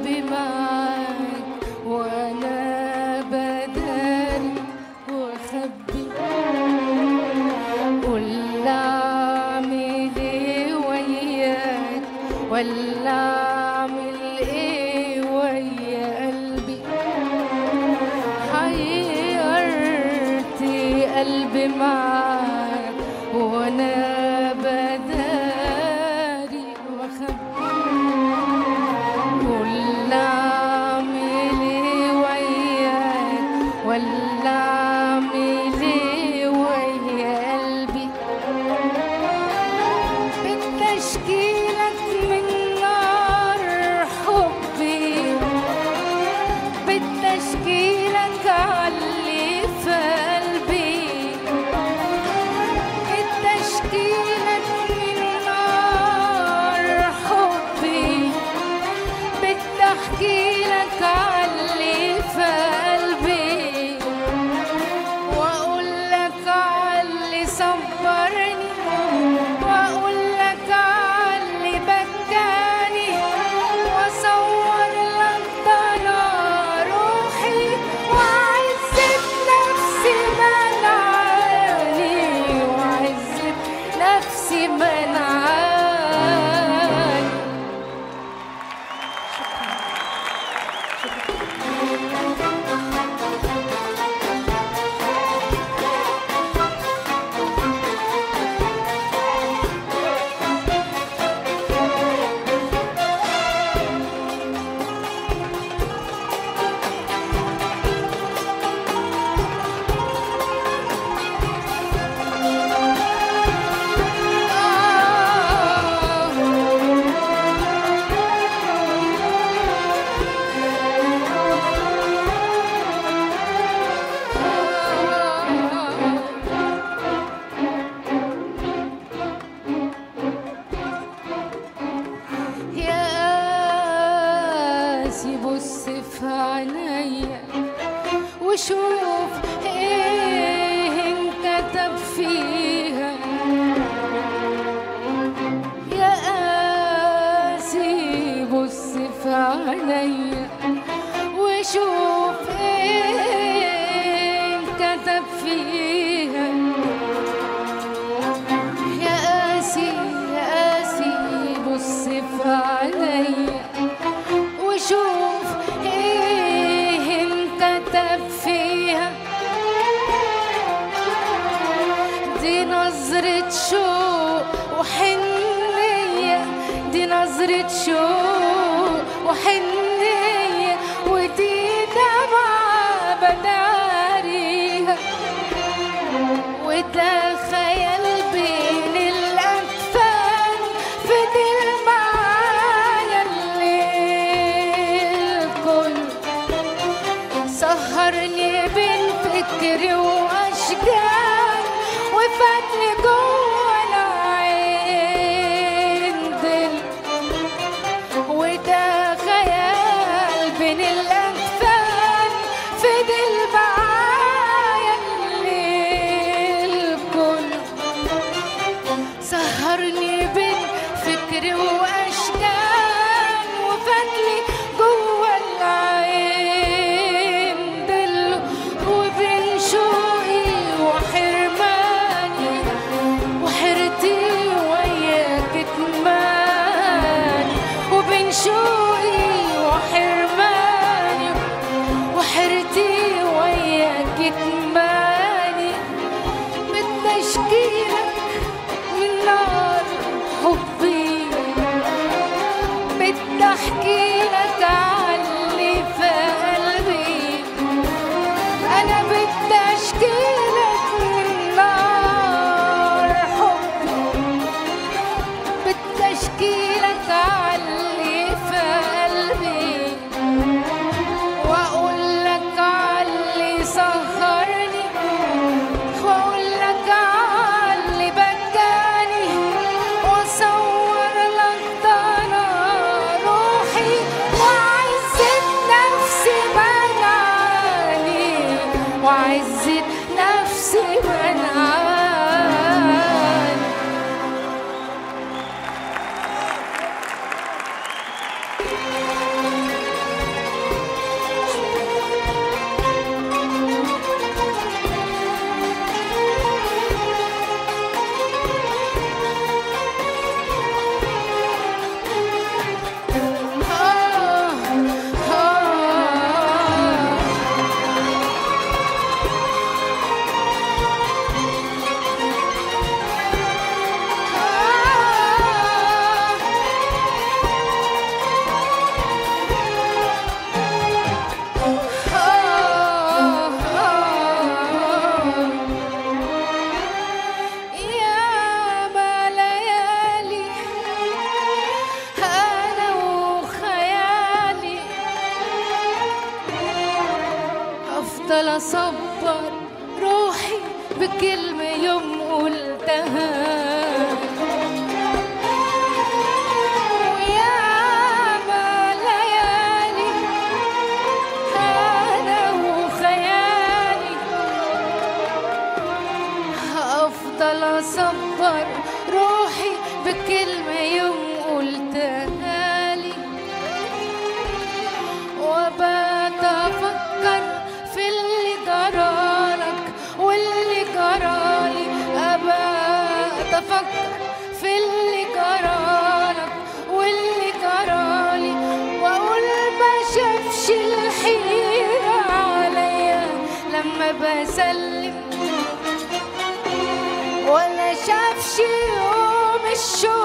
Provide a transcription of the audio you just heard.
قلبي معاك وانا بداري واخبي قول اعمل ايه وياك ولا اعمل ايه ويا قلبي حيرت قلبي معاك وانا بداري واخبي قول اعمل ايه وياك ولا اعمل ايه ويا قلبي بالتشكيلك من نار حبي بالتشكيلك علي في قلبي بالتشكيلك من نار حبي بالتحكيلك علي في قلبي واقول لك علي صبرني واقول لك علي بكاني واصور لك ضنا روحي وعزة نفسي منعاني وعزة نفسي منعاني يا قاسي بص في عينيا وشوف ايه انكتب فيها يا قاسي بص في عينيا وشوف ايه انكتب فيها يا قاسي يا قاسي بص في عينيا وشوف ايه انكتب فيها دي نظرة شوق وحنية دي نظرة شوق وحنية ودي دمعة بداريها وده خيال بين الأكفان فضل معايا الليل كله سهرني بين فكري وأشجار وفاتني جوه العين دل وده خيال بين الأكفان فضل معايا الليل كله سهرني بين فكري واشكال وفاتلي جوه العين دله وبين شوقي وحرماني وحيرتي وياك كتماني وبين شوقي وحرماني افضل اصبر روحي بكلمة يوم قلتها وياما ليالي انا وخيالي افضل اصبر روحي بكلمة يوم قلتها لي وبات افكر في اللي جرالك واللي جرالي ابات افكر في اللي جرالك واللي جرالي واقول ما شافش الحيرة عليا لما بسلم ولا شافش يوم الشوق